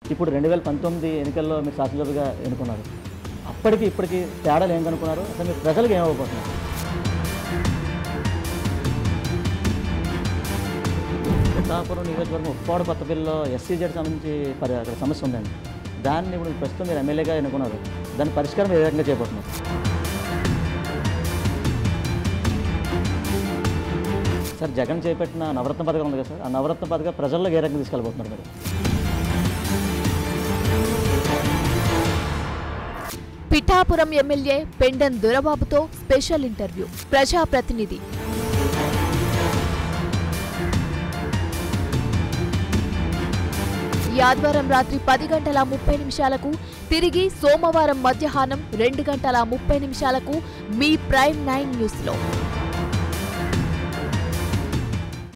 ఇప్పుడు రెండు వేల పంతొమ్మిది ఎన్నికల్లో మీరు శాసనసభ్యుగా ఎన్నుకున్నారు అప్పటికి ఇప్పటికి తేడాలు ఏం కనుక్కున్నారు అసలు మీరు ప్రజలకు ఏమవ్వబోతున్నారు పిఠాపురం నియోజకవర్గం ఉప్పాడు కొత్తపల్లిలో ఎస్సీజెడ్ సంబంధించి పరి అక్కడ సమస్య ఉందండి దాన్ని ఇప్పుడు ప్రస్తుతం మీరు ఎమ్మెల్యేగా ఎన్నుకున్నారు దాని పరిష్కారం ఏ రకంగా చేయబోతున్నారు సార్ జగన్ చేపట్టిన నవరత్న పథకం ఉంది కదా సార్ ఆ నవరత్న పథకం ప్రజల్లో ఏ రకంగా తీసుకెళ్ళబోతున్నారు మీరు పిఠాపురం ఎమ్మెల్యే పెండన్ దొరబాబుతో స్పెషల్ ఇంటర్వ్యూ ప్రజాప్రతినిధి ఈ ఆదివారం రాత్రి పది గంటల ముప్పై నిమిషాలకు తిరిగి సోమవారం మధ్యాహ్నం రెండు గంటల ముప్పై నిమిషాలకు మీ ప్రైమ్ నైన్ న్యూస్లో